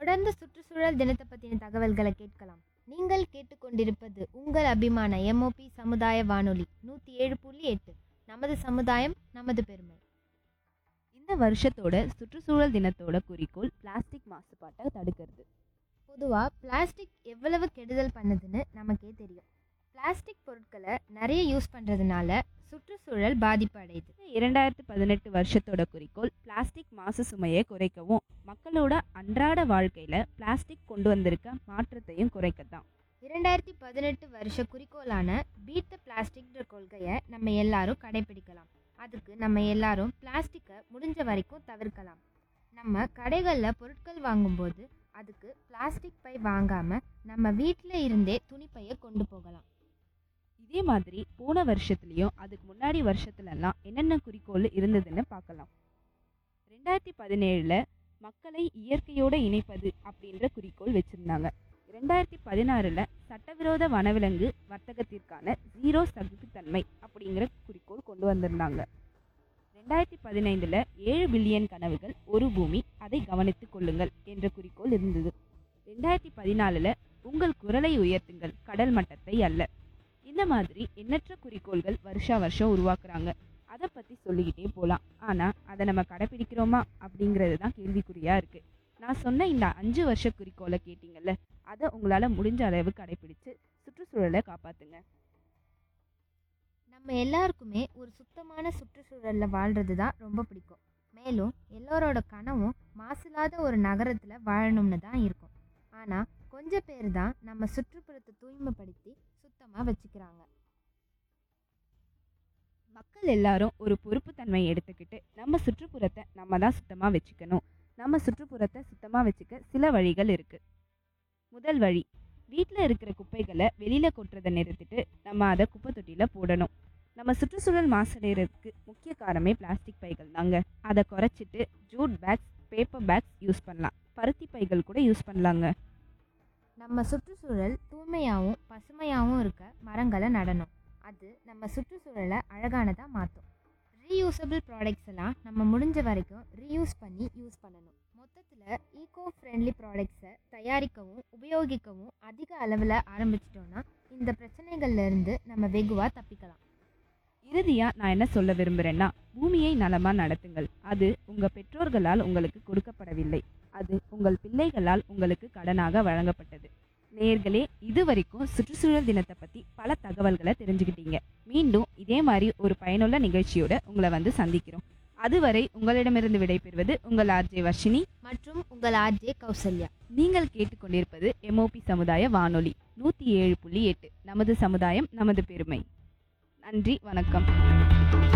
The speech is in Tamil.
தொடர்ந்து சுற்றுச்சூழல் தினத்தை பற்றின தகவல்களை கேட்கலாம் நீங்கள் கேட்டுக்கொண்டிருப்பது உங்கள் அபிமான எம்ஓபி சமுதாய வானொலி நூற்றி ஏழு புள்ளி எட்டு நமது சமுதாயம் நமது பெருமை இந்த வருஷத்தோட சுற்றுச்சூழல் தினத்தோட குறிக்கோள் பிளாஸ்டிக் மாசுபாட்டை தடுக்கிறது பொதுவாக பிளாஸ்டிக் எவ்வளவு கெடுதல் பண்ணுதுன்னு நமக்கே தெரியும் பிளாஸ்டிக் பொருட்களை நிறைய யூஸ் பண்ணுறதுனால சுற்றுச்சூழல் பாதிப்பு அடையுது இரண்டாயிரத்து பதினெட்டு வருஷத்தோட குறிக்கோள் பிளாஸ்டிக் மாசு சுமையை குறைக்கவும் மக்களோட அன்றாட வாழ்க்கையில பிளாஸ்டிக் கொண்டு வந்திருக்க மாற்றத்தையும் குறைக்கத்தான் இரண்டாயிரத்தி பதினெட்டு வருஷ குறிக்கோளான பீட் த பிளாஸ்டிக்ன்ற கொள்கையை நம்ம எல்லாரும் கடைபிடிக்கலாம் அதுக்கு நம்ம எல்லாரும் பிளாஸ்டிக்கை முடிஞ்ச வரைக்கும் தவிர்க்கலாம் நம்ம கடைகளில் பொருட்கள் வாங்கும்போது அதுக்கு பிளாஸ்டிக் பை வாங்காம நம்ம வீட்டில் இருந்தே துணிப்பையை கொண்டு போகலாம் இதே மாதிரி போன வருஷத்துலயும் அதுக்கு முன்னாடி வருஷத்துலலாம் என்னென்ன குறிக்கோள் இருந்ததுன்னு பார்க்கலாம் ரெண்டாயிரத்தி பதினேழுல மக்களை இயற்கையோட இணைப்பது அப்படின்ற குறிக்கோள் வச்சிருந்தாங்க ரெண்டாயிரத்தி பதினாறுல சட்டவிரோத வனவிலங்கு வர்த்தகத்திற்கான ஜீரோ சகிப்புத்தன்மை அப்படிங்கிற குறிக்கோள் கொண்டு வந்திருந்தாங்க ரெண்டாயிரத்தி பதினைந்துல ஏழு பில்லியன் கனவுகள் ஒரு பூமி அதை கவனித்துக் கொள்ளுங்கள் என்ற குறிக்கோள் இருந்தது ரெண்டாயிரத்தி பதினாலுல உங்கள் குரலை உயர்த்துங்கள் கடல் மட்டத்தை அல்ல இந்த மாதிரி எண்ணற்ற குறிக்கோள்கள் வருஷா வருஷம் உருவாக்குறாங்க அதை பற்றி சொல்லிக்கிட்டே போகலாம் ஆனால் அதை நம்ம கடைப்பிடிக்கிறோமா அப்படிங்கிறது தான் கேள்விக்குறியாக இருக்குது நான் சொன்ன இந்த அஞ்சு வருஷ குறிக்கோளை கேட்டிங்கல்ல அதை உங்களால் முடிஞ்ச அளவு கடைப்பிடிச்சு சுற்றுச்சூழலை காப்பாற்றுங்க நம்ம எல்லாருக்குமே ஒரு சுத்தமான சுற்றுச்சூழலில் வாழ்கிறது தான் ரொம்ப பிடிக்கும் மேலும் எல்லோரோட கனவும் மாசில்லாத ஒரு நகரத்தில் வாழணும்னு தான் இருக்கும் ஆனால் கொஞ்சம் பேர் தான் நம்ம சுற்றுப்புறத்தை தூய்மைப்படுத்தி சுத்தமாக வச்சுக்கிறாங்க மக்கள் எல்லாரும் ஒரு பொறுப்புத்தன்மையை எடுத்துக்கிட்டு நம்ம சுற்றுப்புறத்தை நம்ம தான் சுத்தமாக வச்சுக்கணும் நம்ம சுற்றுப்புறத்தை சுத்தமாக வச்சுக்க சில வழிகள் இருக்குது முதல் வழி வீட்டில் இருக்கிற குப்பைகளை வெளியில் கொட்டுறதை நிறுத்திட்டு நம்ம அதை குப்பை தொட்டியில் போடணும் நம்ம சுற்றுச்சூழல் மாசடைகிறதுக்கு முக்கிய காரணமே பிளாஸ்டிக் பைகள் தாங்க அதை குறைச்சிட்டு jute bags paper bags use பண்ணலாம் பருத்தி பைகள் கூட யூஸ் பண்ணலாங்க நம்ம சுற்றுச்சூழல் தூய்மையாகவும் பசுமையாகவும் இருக்க மரங்களை நடணும் அது நம்ம சுற்றுச்சூழலை அழகானதாக மாற்றும் ரீயூசபிள் ப்ராடக்ட்ஸ் எல்லாம் நம்ம முடிஞ்ச வரைக்கும் ரீயூஸ் பண்ணி யூஸ் பண்ணணும் மொத்தத்தில் ஈகோ ஃப்ரெண்ட்லி ப்ராடக்ட்ஸை தயாரிக்கவும் உபயோகிக்கவும் அதிக அளவில் ஆரம்பிச்சிட்டோன்னா இந்த பிரச்சனைகள்ல இருந்து நம்ம வெகுவாக தப்பிக்கலாம் இறுதியாக நான் என்ன சொல்ல விரும்புகிறேன்னா பூமியை நலமாக நடத்துங்கள் அது உங்கள் பெற்றோர்களால் உங்களுக்கு கொடுக்கப்படவில்லை அது உங்கள் பிள்ளைகளால் உங்களுக்கு கடனாக வழங்கப்பட்டது நேர்களே இதுவரைக்கும் சுற்றுச்சூழல் தினத்தை பற்றி பல தகவல்களை தெரிஞ்சுக்கிட்டீங்க மீண்டும் இதே மாதிரி ஒரு பயனுள்ள நிகழ்ச்சியோட உங்களை வந்து சந்திக்கிறோம் அதுவரை உங்களிடமிருந்து விடைபெறுவது உங்கள் ஆர்ஜே வர்ஷினி மற்றும் உங்கள் ஆர்ஜே கௌசல்யா நீங்கள் கேட்டுக்கொண்டிருப்பது எம்ஓபி சமுதாய வானொலி நூற்றி ஏழு புள்ளி எட்டு நமது சமுதாயம் நமது பெருமை நன்றி வணக்கம்